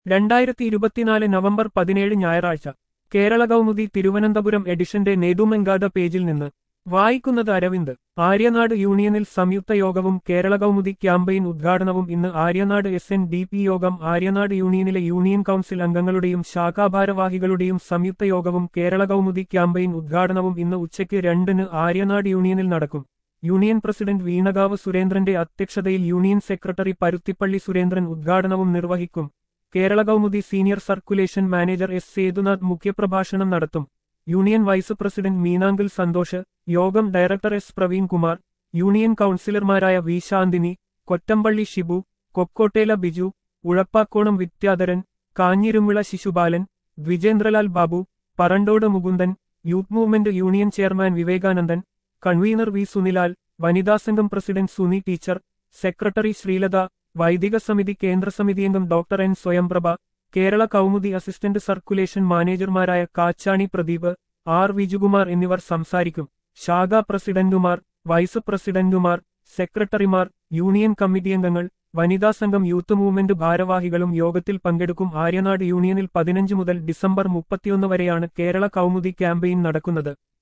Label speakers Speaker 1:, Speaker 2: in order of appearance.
Speaker 1: രണ്ടായിരത്തി ഇരുപത്തിനാല് നവംബർ പതിനേഴ് ഞായറാഴ്ച കേരള കൗമുദി തിരുവനന്തപുരം എഡിഷന്റെ നേതുമെങ്കാത പേജിൽ നിന്ന് വായിക്കുന്നത് അരവിന്ദ് ആര്യനാട് യൂണിയനിൽ സംയുക്ത യോഗവും കേരള കൗമുദി ക്യാമ്പയിൻ ഉദ്ഘാടനവും ഇന്ന് Aryanad S N D P യോഗം ആര്യനാട് യൂണിയനിലെ യൂണിയൻ കൗൺസിൽ അംഗങ്ങളുടെയും ശാഖാഭാരവാഹികളുടെയും സംയുക്ത യോഗവും കേരള കൗമുദി ക്യാമ്പയിൻ ഉദ്ഘാടനവും ഇന്ന് ഉച്ചയ്ക്ക് രണ്ടിന് ആര്യനാട് യൂണിയനിൽ നടക്കും യൂണിയൻ പ്രസിഡന്റ് വീണകാവ് സുരേന്ദ്രന്റെ അധ്യക്ഷതയിൽ യൂണിയൻ സെക്രട്ടറി പരുത്തിപ്പള്ളി സുരേന്ദ്രൻ ഉദ്ഘാടനവും നിർവഹിക്കും Kerala Kaumudi senior circulation manager S Sethunath മുഖ്യപ്രഭാഷണം നടത്തും union vice president Meenankal Santhosh യോഗം director S Praveen Kumar union കൗൺസിലർമാരായ V Shanthini Kottampally Shibu Kokkottela Biju Uzhappakonam Vidyadharan Kanjirumila Sisupalan Dwijendralal Babu Parandode Mukundan youth movement union chairman Vivekanandan convener V Sunilal വനിതാ സംഘം president Suni teacher secretary Sreelatha വൈദിക സമിതി കേന്ദ്ര സമിതി അംഗം doctor N Swayamprabha Kerala Kaumudi assistant circulation മാനേജർമാരായ കാച്ചാണി പ്രദീപ് ആർ വിജുകുമാർ എന്നിവർ സംസാരിക്കും ശാഖാ പ്രസിഡന്റുമാർ വൈസ് പ്രസിഡന്റുമാർ സെക്രട്ടറിമാർ യൂണിയൻ കമ്മിറ്റി അംഗങ്ങൾ വനിതാ സംഘം യൂത്ത് മൂവ്മെന്റ് ഭാരവാഹികളും യോഗത്തിൽ പങ്കെടുക്കും ആര്യനാട് യൂണിയനിൽ പതിനഞ്ച് മുതൽ ഡിസംബർ മുപ്പത്തിയൊന്ന് വരെയാണ് കേരള കൗമുദി ക്യാമ്പയിൻ നടക്കുന്നത്